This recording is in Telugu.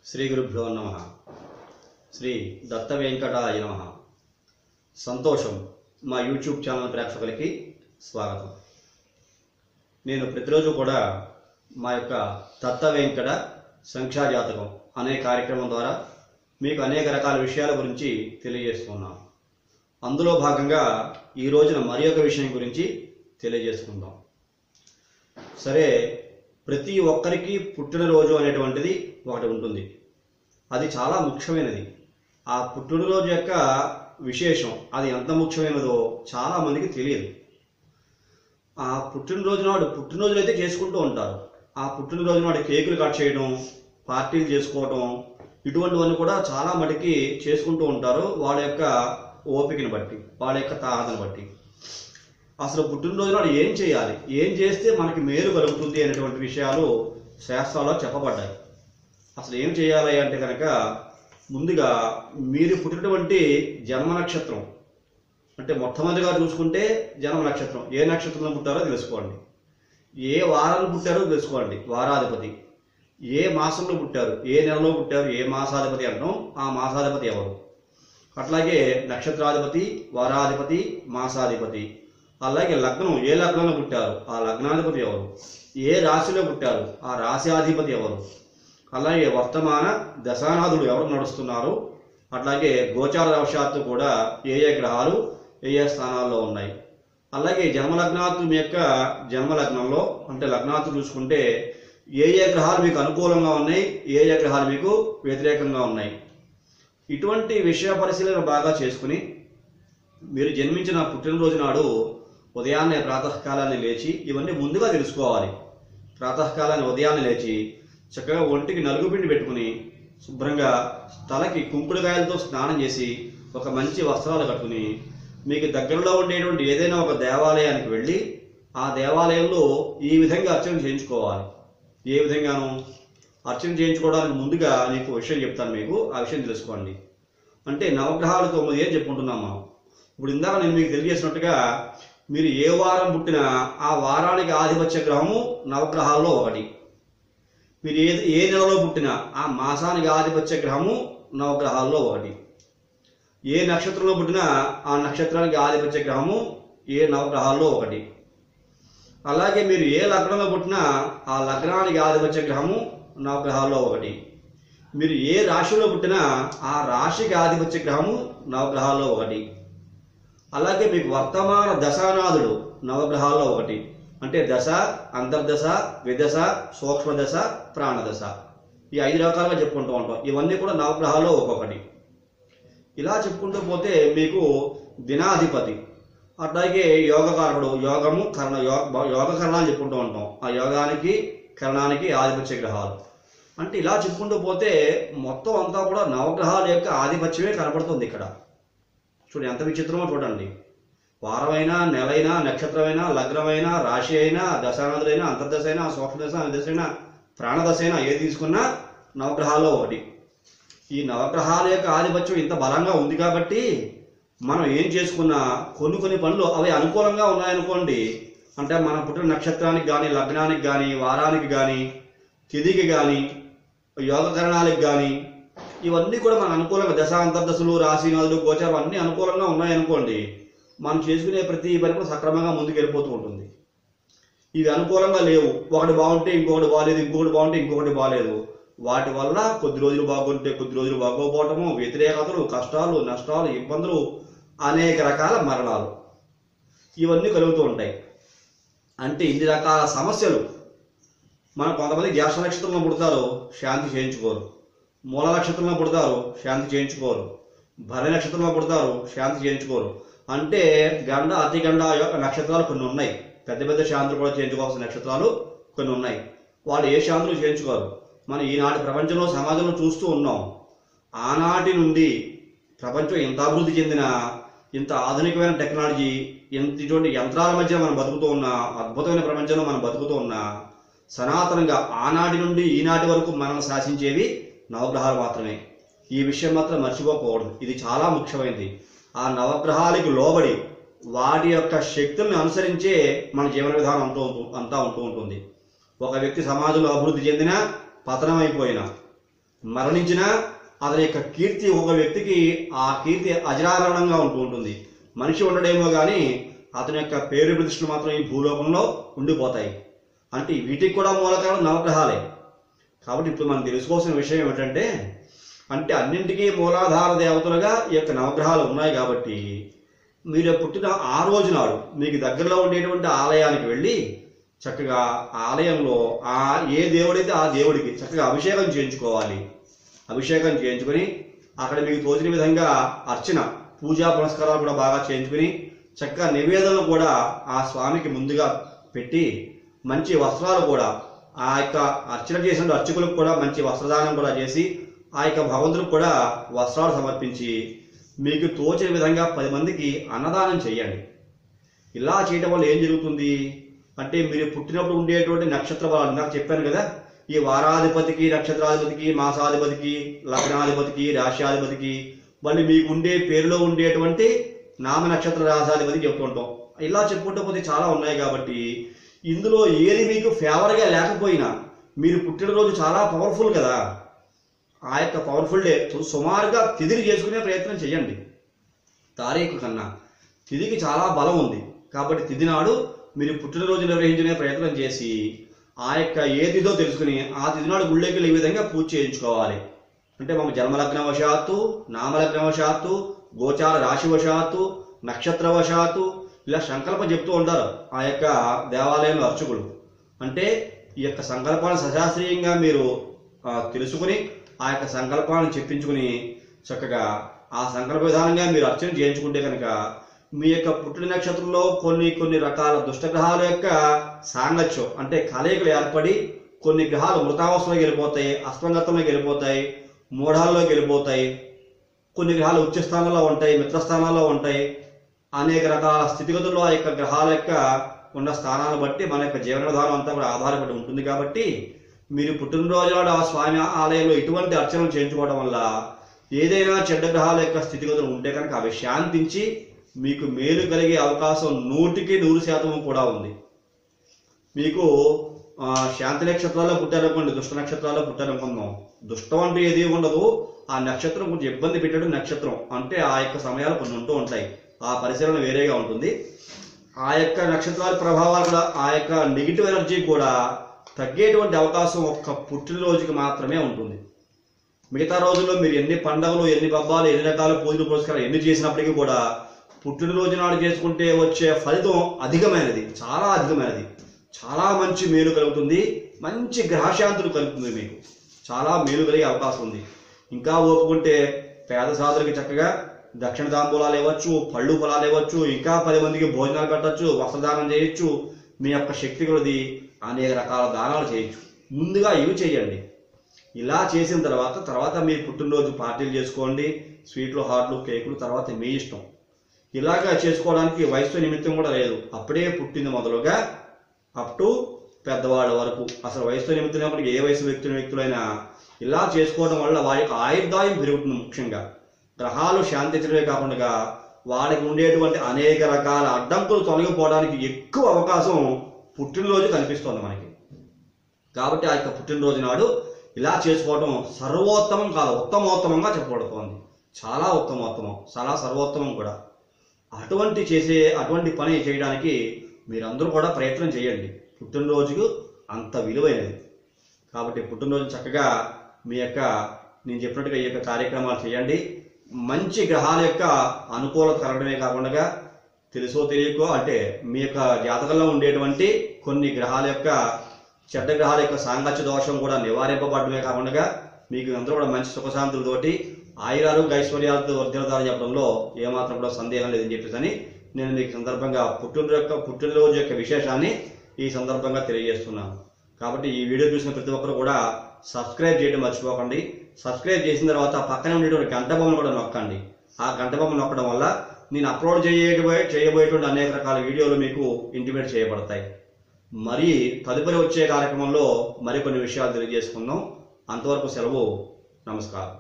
శ్రీ గురుభ్యో నమ శ్రీ దత్త వెంకటాయ నమ సంతోషం మా యూట్యూబ్ ఛానల్ ప్రేక్షకులకి స్వాగతం నేను ప్రతిరోజు కూడా మా యొక్క దత్త వెంకట సంఖ్యాజాతకం అనే కార్యక్రమం ద్వారా మీకు అనేక రకాల విషయాల గురించి తెలియజేస్తున్నాను అందులో భాగంగా ఈ రోజున మరి ఒక విషయం గురించి తెలియజేసుకుందాం సరే ప్రతి ఒక్కరికి పుట్టినరోజు అనేటువంటిది ఒకటి ఉంటుంది అది చాలా ముఖ్యమైనది ఆ పుట్టినరోజు యొక్క విశేషం అది ఎంత ముఖ్యమైనదో చాలా మందికి తెలియదు ఆ పుట్టినరోజు నాడు పుట్టినరోజులు అయితే చేసుకుంటూ ఉంటారు ఆ పుట్టినరోజు నాడు కేకులు కట్ చేయడం పార్టీలు చేసుకోవడం ఇటువంటివన్నీ కూడా చాలా మటుకి చేసుకుంటూ ఉంటారు వాళ్ళ యొక్క ఓపికని బట్టి వాళ్ళ యొక్క తాహతను బట్టి అసలు పుట్టినరోజు నాడు ఏం చేయాలి ఏం చేస్తే మనకి మేలు కలుగుతుంది అనేటువంటి విషయాలు శాస్త్రాల్లో చెప్పబడ్డాయి అసలు ఏం చేయాలి అంటే కనుక ముందుగా మీరు పుట్టినటువంటి జన్మ నక్షత్రం అంటే మొట్టమొదటిగా చూసుకుంటే జన్మ నక్షత్రం ఏ నక్షత్రంలో పుట్టారో తెలుసుకోండి ఏ వారాలు పుట్టారో తెలుసుకోండి వారాధిపతి ఏ మాసంలో పుట్టారు ఏ నెలలో పుట్టారు ఏ మాసాధిపతి అంటాం ఆ మాసాధిపతి ఎవరు అట్లాగే నక్షత్రాధిపతి వారాధిపతి మాసాధిపతి అలాగే లగ్నం ఏ లగ్నంలో పుట్టారు ఆ లగ్నాధిపతి ఎవరు ఏ రాశిలో పుట్టారు ఆ రాశిాధిపతి ఎవరు అలాగే వర్తమాన దశానాథుడు ఎవరు నడుస్తున్నారు అట్లాగే గోచార వశాత్తు కూడా ఏ ఏ గ్రహాలు ఏ ఏ స్థానాల్లో ఉన్నాయి అలాగే జన్మలగ్నాతు మీ యొక్క జన్మలగ్నంలో అంటే లగ్నాతు చూసుకుంటే ఏ ఏ గ్రహాలు మీకు అనుకూలంగా ఉన్నాయి ఏ ఏ గ్రహాలు మీకు వ్యతిరేకంగా ఉన్నాయి ఇటువంటి విషయ పరిశీలన బాగా చేసుకుని మీరు జన్మించిన పుట్టినరోజు నాడు ఉదయాన్నే ప్రాతకాలాన్ని లేచి ఇవన్నీ ముందుగా తెలుసుకోవాలి ప్రాతకాలాన్ని ఉదయాన్నే లేచి చక్కగా ఒంటికి నలుగు పిండి పెట్టుకుని శుభ్రంగా తలకి కుంకుడుకాయలతో స్నానం చేసి ఒక మంచి వస్త్రాలు కట్టుకుని మీకు దగ్గరలో ఉండేటువంటి ఏదైనా ఒక దేవాలయానికి వెళ్ళి ఆ దేవాలయంలో ఈ విధంగా అర్చన చేయించుకోవాలి ఏ విధంగాను అర్చన చేయించుకోవడానికి ముందుగా నీకు విషయం చెప్తాను మీకు ఆ విషయం తెలుసుకోండి అంటే నవగ్రహాలు తొమ్మిది అని చెప్పుకుంటున్నాం మనం ఇప్పుడు ఇందాక నేను మీకు తెలియజేసినట్టుగా మీరు ఏ వారం పుట్టినా ఆ వారానికి ఆధిపత్య గ్రహము నవగ్రహాల్లో ఒకటి మీరు ఏ ఏ నెలలో పుట్టినా ఆ మాసానికి ఆధిపత్య గ్రహము నవగ్రహాల్లో ఒకటి ఏ నక్షత్రంలో పుట్టినా ఆ నక్షత్రానికి ఆధిపత్య గ్రహము ఏ నవగ్రహాల్లో ఒకటి అలాగే మీరు ఏ లగ్నంలో పుట్టినా ఆ లగ్నానికి ఆధిపత్య గ్రహము నవగ్రహాల్లో ఒకటి మీరు ఏ రాశిలో పుట్టినా ఆ రాశికి ఆధిపత్య గ్రహము నవగ్రహాల్లో ఒకటి అలాగే మీకు వర్తమాన దశానాథుడు నవగ్రహాల్లో ఒకటి అంటే దశ అంతర్దశ విదశ సూక్ష్మ దశ ప్రాణదశ ఈ ఐదు రకాలుగా చెప్పుకుంటూ ఉంటాం ఇవన్నీ కూడా నవగ్రహాల్లో ఒక్కొక్కటి ఇలా చెప్పుకుంటూ పోతే మీకు దినాధిపతి అట్లాగే యోగకారకుడు యోగము కరణ యోగ యోగ కరణాలు చెప్పుకుంటూ ఉంటాం ఆ యోగానికి కరణానికి ఆధిపత్య గ్రహాలు అంటే ఇలా చెప్పుకుంటూ పోతే మొత్తం అంతా కూడా నవగ్రహాల యొక్క ఆధిపత్యమే కనపడుతుంది ఇక్కడ చూడండి ఎంత విచిత్రమో చూడండి వారమైనా నెలైనా నక్షత్రమైనా లగ్నమైనా రాశి అయినా దశానదులైనా అంతర్దశ అయినా సూక్ష్మదశ దశ అయినా ప్రాణదశ అయినా ఏది తీసుకున్నా నవగ్రహాల్లో ఒకటి ఈ నవగ్రహాల యొక్క ఆధిపత్యం ఇంత బలంగా ఉంది కాబట్టి మనం ఏం చేసుకున్నా కొన్ని కొన్ని పనులు అవి అనుకూలంగా ఉన్నాయనుకోండి అంటే మనం పుట్టిన నక్షత్రానికి కానీ లగ్నానికి కానీ వారానికి కానీ తిథికి కానీ యోగకరణాలకు కానీ ఇవన్నీ కూడా మన అనుకూలంగా దశ అంతర్దశలు రాశినాథులు గోచారం అన్నీ అనుకూలంగా ఉన్నాయనుకోండి మనం చేసుకునే ప్రతి పని కూడా సక్రమంగా ముందుకు వెళ్ళిపోతూ ఉంటుంది ఇవి అనుకూలంగా లేవు ఒకటి బాగుంటే ఇంకొకటి బాగాలేదు ఇంకొకటి బాగుంటే ఇంకొకటి బాగాలేదు వాటి వల్ల కొద్ది రోజులు బాగుంటే కొద్ది రోజులు బాగోపోవటము వ్యతిరేకతలు కష్టాలు నష్టాలు ఇబ్బందులు అనేక రకాల మరణాలు ఇవన్నీ కలుగుతూ ఉంటాయి అంటే ఇన్ని రకాల సమస్యలు మనం కొంతమంది జ్యేష్ఠ నక్షత్రంలో పుడతారు శాంతి చేయించుకోరు మూల నక్షత్రంలో పుడతారు శాంతి చేయించుకోరు భర నక్షత్రంలో పుడతారు శాంతి చేయించుకోరు అంటే గండ అతి గండ యొక్క నక్షత్రాలు కొన్ని ఉన్నాయి పెద్ద పెద్ద శాంతులు కూడా చేయించుకోవాల్సిన నక్షత్రాలు కొన్ని ఉన్నాయి వాళ్ళు ఏ శాంతులు చేయించుకోరు మనం ఈనాటి ప్రపంచంలో సమాజంలో చూస్తూ ఉన్నాం ఆనాటి నుండి ప్రపంచం ఎంత అభివృద్ధి చెందిన ఇంత ఆధునికమైన టెక్నాలజీ ఇంత ఇటువంటి యంత్రాల మధ్య మనం బతుకుతూ ఉన్న అద్భుతమైన ప్రపంచంలో మనం బతుకుతూ ఉన్నా సనాతనంగా ఆనాటి నుండి ఈనాటి వరకు మనల్ని శాసించేవి నవగ్రహాలు మాత్రమే ఈ విషయం మాత్రం మర్చిపోకూడదు ఇది చాలా ముఖ్యమైనది ఆ నవగ్రహాలకు లోబడి వాటి యొక్క శక్తుల్ని అనుసరించే మన జీవన విధానం అంటూ ఉంటూ- అంతా ఉంటూ ఉంటుంది ఒక వ్యక్తి సమాజంలో అభివృద్ధి చెందినా పతనం అయిపోయినా మరణించినా అతని యొక్క కీర్తి ఒక వ్యక్తికి ఆ కీర్తి అజరామరణంగా ఉంటూ ఉంటుంది మనిషి ఉండడేమో కానీ అతని యొక్క పేరు ప్రతిష్టలు మాత్రం ఈ భూలోకంలో ఉండిపోతాయి అంటే వీటికి కూడా మూలకారణం నవగ్రహాలే కాబట్టి ఇప్పుడు మనం తెలుసుకోవాల్సిన విషయం ఏమిటంటే అంటే అన్నింటికీ మూలాధార దేవతలుగా ఈ యొక్క నవగ్రహాలు ఉన్నాయి కాబట్టి మీరు పుట్టిన ఆ రోజు నాడు మీకు దగ్గరలో ఉండేటువంటి ఆలయానికి వెళ్ళి చక్కగా ఆలయంలో ఆ ఏ దేవుడైతే ఆ దేవుడికి చక్కగా అభిషేకం చేయించుకోవాలి అభిషేకం చేయించుకొని అక్కడ మీకు తోచిన విధంగా అర్చన పూజా పునస్కారాలు కూడా బాగా చేయించుకుని చక్కగా నివేదనలు కూడా ఆ స్వామికి ముందుగా పెట్టి మంచి వస్త్రాలు కూడా ఆ యొక్క అర్చన చేసిన అర్చకులకు కూడా మంచి వస్త్రదానం కూడా చేసి ఆ యొక్క భగవంతులకు కూడా వస్త్రాలు సమర్పించి మీకు తోచిన విధంగా పది మందికి అన్నదానం చేయండి ఇలా చేయడం వల్ల ఏం జరుగుతుంది అంటే మీరు పుట్టినప్పుడు ఉండేటువంటి నక్షత్ర బలాలు నాకు చెప్పాను కదా ఈ వారాధిపతికి నక్షత్రాధిపతికి మాసాధిపతికి లగ్నాధిపతికి రాశ్యాధిపతికి మళ్ళీ మీకు ఉండే పేరులో ఉండేటువంటి నామ నక్షత్ర రాసాధిపతికి చెప్తుంటాం ఇలా చెప్పుకుంటూ పోతే చాలా ఉన్నాయి కాబట్టి ఇందులో ఏది మీకు ఫేవర్గా లేకపోయినా మీరు పుట్టినరోజు చాలా పవర్ఫుల్ కదా ఆ యొక్క పవర్ఫుల్ డే సుమారుగా తిదిరి చేసుకునే ప్రయత్నం చేయండి తారీఖు కన్నా తిదికి చాలా బలం ఉంది కాబట్టి తిది నాడు మీరు పుట్టినరోజు నిర్వహించుకునే ప్రయత్నం చేసి ఆ యొక్క ఏ తిథో తెలుసుకుని ఆ తిథి నాడు గుళ్ళోకి ఈ విధంగా పూజ చేయించుకోవాలి అంటే మన జన్మలగ్నవశాత్తు నామలగ్నవశాత్తు గోచార రాశివశాత్తు నక్షత్రవశాత్తు ఇలా సంకల్పం చెప్తూ ఉంటారు ఆ యొక్క దేవాలయంలో అర్చకులు అంటే ఈ యొక్క సంకల్పాన్ని సశాస్త్రీయంగా మీరు ఆ, తెలుసుకుని ఆ యొక్క సంకల్పాన్ని చెప్పించుకుని చక్కగా ఆ సంకల్ప విధానంగా మీరు అర్చన చేయించుకుంటే కనుక మీ యొక్క పుట్టిన నక్షత్రంలో కొన్ని కొన్ని రకాల దుష్టగ్రహాల యొక్క సాంగత్యం అంటే కలయికలు ఏర్పడి కొన్ని గ్రహాలు మృతావస్థలోకి వెళ్ళిపోతాయి అస్తంగతంలోకి వెళ్ళిపోతాయి మూఢాల్లోకి వెళ్ళిపోతాయి కొన్ని గ్రహాలు ఉచ్చ స్థానంలో ఉంటాయి మిత్రస్థానాల్లో ఉంటాయి అనేక రకాల స్థితిగతుల్లో ఆ యొక్క గ్రహాల యొక్క ఉన్న స్థానాలను బట్టి మన యొక్క జీవన విధానం అంతా కూడా ఆధారపడి ఉంటుంది కాబట్టి మీరు పుట్టినరోజు నాడు ఆ స్వామి ఆలయంలో ఇటువంటి అర్చనలు చేయించుకోవడం వల్ల ఏదైనా చెడ్డ గ్రహాల యొక్క స్థితిగతులు ఉంటే కనుక అవి శాంతించి మీకు మేలు కలిగే అవకాశం నూటికి నూరు శాతం కూడా ఉంది మీకు ఆ, శాంతి నక్షత్రాల్లో పుట్టారనుకోండి దుష్ట నక్షత్రాల్లో పుట్టారనుకుందాం దుష్టం అంటే ఏది ఉండదు ఆ నక్షత్రం కొంచెం ఇబ్బంది పెట్టడం నక్షత్రం అంటే ఆ యొక్క సమయాలు కొన్ని ఉంటూ ఉంటాయి ఆ పరిశీలన వేరేగా ఉంటుంది ఆ యొక్క నక్షత్రాల ప్రభావాలు కూడా ఆ యొక్క నెగిటివ్ ఎనర్జీ కూడా తగ్గేటువంటి అవకాశం ఒక్క పుట్టినరోజుకి మాత్రమే ఉంటుంది మిగతా రోజుల్లో మీరు ఎన్ని పండుగలు ఎన్ని పబ్బాలు ఎన్ని రకాల పూజలు పురస్కారాలు ఎన్ని చేసినప్పటికీ కూడా పుట్టినరోజు నాడు చేసుకుంటే వచ్చే ఫలితం అధికమైనది చాలా అధికమైనది చాలా మంచి మేలు కలుగుతుంది మంచి గ్రహశాంతులు కలుగుతుంది మీకు చాలా మేలు కలిగే అవకాశం ఉంది ఇంకా ఓపుకుంటే పేద సాధులకి చక్కగా దక్షిణ తాంబూలాలు ఇవ్వచ్చు పళ్ళు పొలాలు ఇవ్వచ్చు ఇంకా పది మందికి భోజనాలు పెట్టచ్చు వస్త్రదానం చేయొచ్చు మీ యొక్క శక్తి కొలది అనేక రకాల దానాలు చేయొచ్చు ముందుగా ఇవి చేయండి ఇలా చేసిన తర్వాత తర్వాత మీ పుట్టినరోజు పార్టీలు చేసుకోండి స్వీట్లు హాట్లు కేకులు తర్వాత మీ ఇష్టం ఇలాగా చేసుకోవడానికి వయసు నిమిత్తం కూడా లేదు అప్పుడే పుట్టింది మొదలుగా అప్ టు పెద్దవాళ్ళ వరకు అసలు వయసు నిమిత్తం ఉన్నప్పటికీ ఏ వయసు వ్యక్తుల వ్యక్తులైనా ఇలా చేసుకోవడం వల్ల వారి యొక్క ఆయుర్దాయం పెరుగుతుంది ముఖ్యంగా గ్రహాలు శాంతించడమే కాకుండా వాళ్ళకి ఉండేటువంటి అనేక రకాల అడ్డంకులు తొలగిపోవడానికి ఎక్కువ అవకాశం పుట్టినరోజు కనిపిస్తోంది మనకి కాబట్టి ఆ యొక్క పుట్టినరోజు నాడు ఇలా చేసుకోవడం సర్వోత్తమం కాదు ఉత్తమోత్తమంగా చెప్పబడుతోంది చాలా ఉత్తమోత్తమం చాలా సర్వోత్తమం కూడా అటువంటి చేసే అటువంటి పని చేయడానికి మీరందరూ కూడా ప్రయత్నం చేయండి పుట్టినరోజుకు అంత విలువైనది కాబట్టి పుట్టినరోజు చక్కగా మీ యొక్క నేను చెప్పినట్టుగా ఈ యొక్క కార్యక్రమాలు చేయండి మంచి గ్రహాల యొక్క అనుకూలత కలగడమే కాకుండా తెలుసో తెలియకో అంటే మీ యొక్క జాతకంలో ఉండేటువంటి కొన్ని గ్రహాల యొక్క చెడ్డ గ్రహాల యొక్క సాంగత్య దోషం కూడా నివారింపబడమే కాకుండా మీకు అందరూ కూడా మంచి సుఖశాంతులతోటి ఆయురారోగ్య ఐశ్వర్యాలతో వర్ధిల్తారని చెప్పడంలో ఏమాత్రం కూడా సందేహం లేదని చెప్పేసి అని నేను మీకు సందర్భంగా పుట్టిన యొక్క పుట్టినరోజు యొక్క విశేషాన్ని ఈ సందర్భంగా తెలియజేస్తున్నాను కాబట్టి ఈ వీడియో చూసిన ప్రతి ఒక్కరు కూడా సబ్స్క్రైబ్ చేయడం మర్చిపోకండి సబ్స్క్రైబ్ చేసిన తర్వాత పక్కనే ఉండేటువంటి గంట బొమ్మను కూడా నొక్కండి ఆ గంట బొమ్మ నొక్కడం వల్ల నేను అప్లోడ్ చేయబోయే చేయబోయేటువంటి అనేక రకాల వీడియోలు మీకు ఇంటిమేట్ చేయబడతాయి మరి తదుపరి వచ్చే కార్యక్రమంలో మరికొన్ని విషయాలు తెలియజేసుకుందాం అంతవరకు సెలవు నమస్కారం